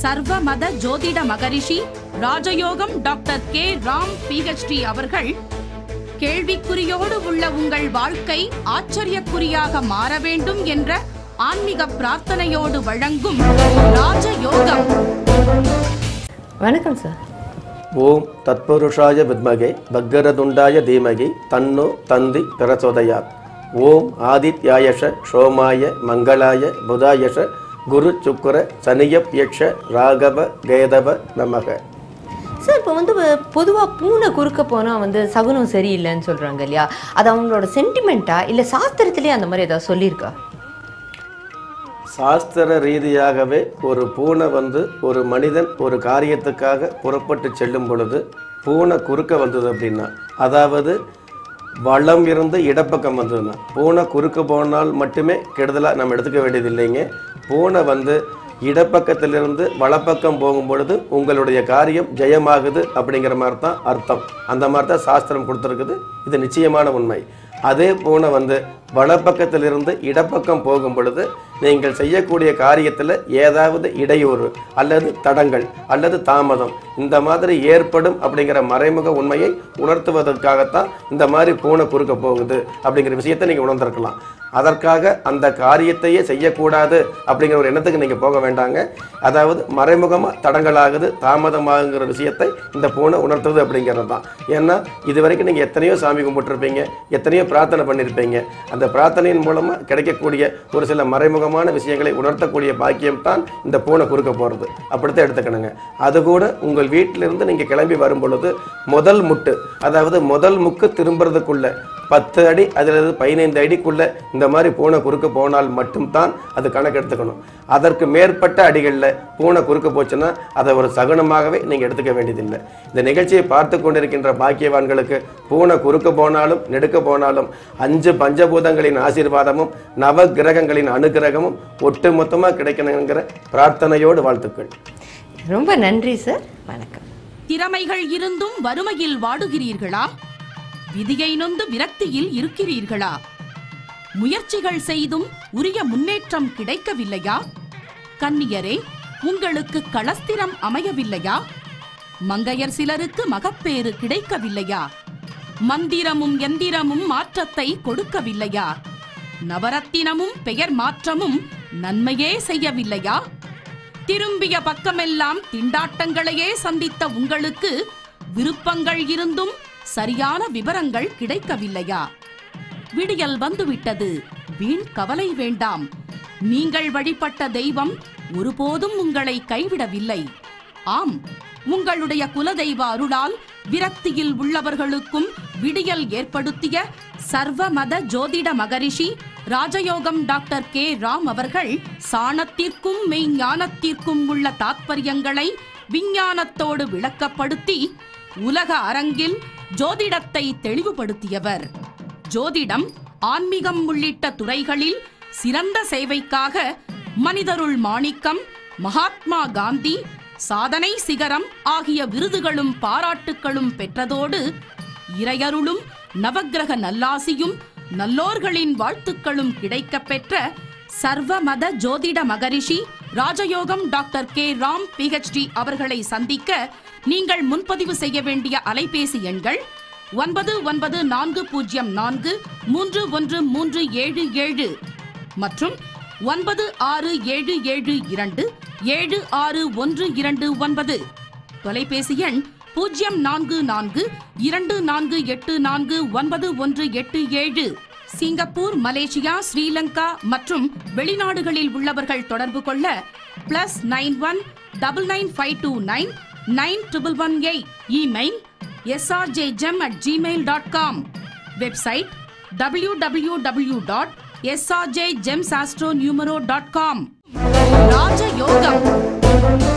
சர்வமத ஜோதிட மகரிஷி ராஜயோகம் doctor K Ram PhD அவர்கள் கேள்விக்குறியோடு உள்ள உங்கள் வாழ்க்கை ஆச்சரியக்குறியாக மாற வேண்டும் என்ற ஆன்மீக பிரார்த்தனையோடு வழங்கும் ராஜயோகம் வணக்கம் சார் ஓம் தத்புருஷாய வித்மகே பக்கரதுண்டாய தீமகி தன்னோ தந்தி பிரசோதயாத் ஓம் ஆதித்யாயஷ சோமாய மங்களாய புதாயஷ குரு சுக்கர சனியப் யக்ஷ ராகவ கேதவ நமக சார் இப்போ வந்து பொதுவாக பூனை குறுக்க போனால் வந்து சகுனம் சரியில்லைன்னு சொல்கிறாங்க இல்லையா அது அவங்களோட சென்டிமெண்ட்டா இல்லை சாஸ்திரத்திலே அந்த மாதிரி ஏதாவது சொல்லியிருக்கா சாஸ்திர ரீதியாகவே ஒரு பூனை வந்து ஒரு மனிதன் ஒரு காரியத்துக்காக புறப்பட்டு செல்லும் பொழுது பூனை குறுக்க வந்தது அப்படின்னா அதாவது வளம் இருந்து இடப்பக்கம் வந்ததுன்னா பூனை குறுக்க போனால் மட்டுமே கெடுதலாக நம்ம எடுத்துக்க வேண்டியது இல்லைங்க பூனை வந்து இடப்பக்கத்திலிருந்து வலப்பக்கம் போகும் பொழுது உங்களுடைய காரியம் ஜெயமாகுது அப்படிங்கிற மாதிரி தான் அர்த்தம் அந்த மாதிரி தான் சாஸ்திரம் கொடுத்துருக்குது இது நிச்சயமான உண்மை அதே பூனை வந்து வலப்பக்கத்திலிருந்து இடப்பக்கம் போகும் பொழுது நீங்கள் செய்யக்கூடிய காரியத்தில் ஏதாவது இடையூறு அல்லது தடங்கள் அல்லது தாமதம் இந்த மாதிரி ஏற்படும் அப்படிங்கிற மறைமுக உண்மையை உணர்த்துவதற்காகத்தான் இந்த மாதிரி பூனை குறுக்க போகுது அப்படிங்கிற விஷயத்தை நீங்கள் உணர்ந்திருக்கலாம் அதற்காக அந்த காரியத்தையே செய்யக்கூடாது அப்படிங்கிற ஒரு எண்ணத்துக்கு நீங்கள் போக வேண்டாங்க அதாவது மறைமுகமாக தடங்களாகுது தாமதமாகுங்கிற விஷயத்தை இந்த பூனை உணர்த்துது அப்படிங்கிறது தான் ஏன்னா இது வரைக்கும் நீங்கள் எத்தனையோ சாமி கும்பிட்டுருப்பீங்க எத்தனையோ பிரார்த்தனை பண்ணியிருப்பீங்க அந்த பிரார்த்தனையின் மூலமாக கிடைக்கக்கூடிய ஒரு சில மறைமுகமான விஷயங்களை உணர்த்தக்கூடிய பாக்கியம் தான் இந்த பூனை குறுக்க போகிறது அப்படித்தான் எடுத்துக்கணுங்க அது கூட உங்கள் வீட்டிலிருந்து நீங்கள் கிளம்பி வரும் பொழுது முதல் முட்டு அதாவது முதல் முக்கு திரும்புறதுக்குள்ள பத்து அடி அதிலிருந்து பதினைந்து அடிக்குள்ள இந்த மாதிரி பூனை குறுக்க போனால் மட்டும்தான் அது கணக்கு எடுத்துக்கணும் அதற்கு மேற்பட்ட அடிகளில் பூனை குறுக்க போச்சுன்னா அதை ஒரு சகுனமாகவே நீங்கள் எடுத்துக்க வேண்டியதில்லை இந்த நிகழ்ச்சியை பார்த்து கொண்டிருக்கின்ற பாக்கியவான்களுக்கு பூனை குறுக்க போனாலும் நெடுக்க போனாலும் அஞ்சு பஞ்சபூதங்களின் ஆசீர்வாதமும் நவ கிரகங்களின் அனுகிரகமும் ஒட்டு மொத்தமாக கிடைக்கணுங்கிற பிரார்த்தனையோடு வாழ்த்துக்கள் ரொம்ப நன்றி சார் வணக்கம் திறமைகள் இருந்தும் வறுமையில் வாடுகிறீர்களா விதியை நொந்து விரக்தியில் இருக்கிறீர்களா முயற்சிகள் செய்தும் உரிய முன்னேற்றம் கிடைக்கவில்லையா கன்னியரே உங்களுக்கு களஸ்திரம் அமையவில்லையா மங்கையர் சிலருக்கு மகப்பேறு கிடைக்கவில்லையா மந்திரமும் எந்திரமும் மாற்றத்தை கொடுக்கவில்லையா நவரத்தினமும் பெயர் மாற்றமும் நன்மையே செய்யவில்லையா திரும்பிய பக்கமெல்லாம் திண்டாட்டங்களையே சந்தித்த உங்களுக்கு விருப்பங்கள் இருந்தும் சரியான விவரங்கள் கிடைக்கவில்லையா விடியல் வந்துவிட்டது வீண் கவலை வேண்டாம் நீங்கள் வழிபட்ட தெய்வம் ஒருபோதும் உங்களை கைவிடவில்லை ஆம் உங்களுடைய குலதெய்வ அருளால் விரக்தியில் உள்ளவர்களுக்கும் விடியல் ஏற்படுத்திய சர்வமத ஜோதிட மகரிஷி ராஜயோகம் டாக்டர் கே ராம் அவர்கள் சாணத்திற்கும் மெய்ஞானத்திற்கும் உள்ள தாத்பரியங்களை விஞ்ஞானத்தோடு விளக்கப்படுத்தி உலக அரங்கில் ஜோதிடத்தை தெளிவுபடுத்தியவர் ஜோதிடம் ஆன்மீகம் உள்ளிட்ட துறைகளில் சிறந்த சேவைக்காக மனிதருள் மாணிக்கம் மகாத்மா காந்தி சாதனை சிகரம் ஆகிய விருதுகளும் பாராட்டுக்களும் பெற்றதோடு இறையருளும் நவக்கிரக நல்லாசியும் நல்லோர்களின் வாழ்த்துக்களும் கிடைக்கப் பெற்ற சர்வமத ஜோதிட மகரிஷி ராஜயோகம் டாக்டர் கே ராம் பிஹெச்டி அவர்களை சந்திக்க நீங்கள் முன்பதிவு செய்ய வேண்டிய அலைபேசி எண்கள் ஒன்பது ஒன்பது நான்கு பூஜ்ஜியம் நான்கு மூன்று ஒன்று மூன்று ஏழு ஏழு மற்றும் ஒன்பது ஆறு ஏழு ஏழு இரண்டு ஏழு ஆறு ஒன்று இரண்டு ஒன்பது தொலைபேசி எண் பூஜ்ஜியம் நான்கு நான்கு இரண்டு நான்கு எட்டு நான்கு ஒன்பது ஒன்று எட்டு ஏழு சிங்கப்பூர் மலேசியா ஸ்ரீலங்கா மற்றும் வெளிநாடுகளில் உள்ளவர்கள் தொடர்பு கொள்ள plus nine one double nine five two nine nine triple one eight email SRJ gem at Gmail dot com website W W W dot SRJ gems astro numero dot com ராஜயோகம்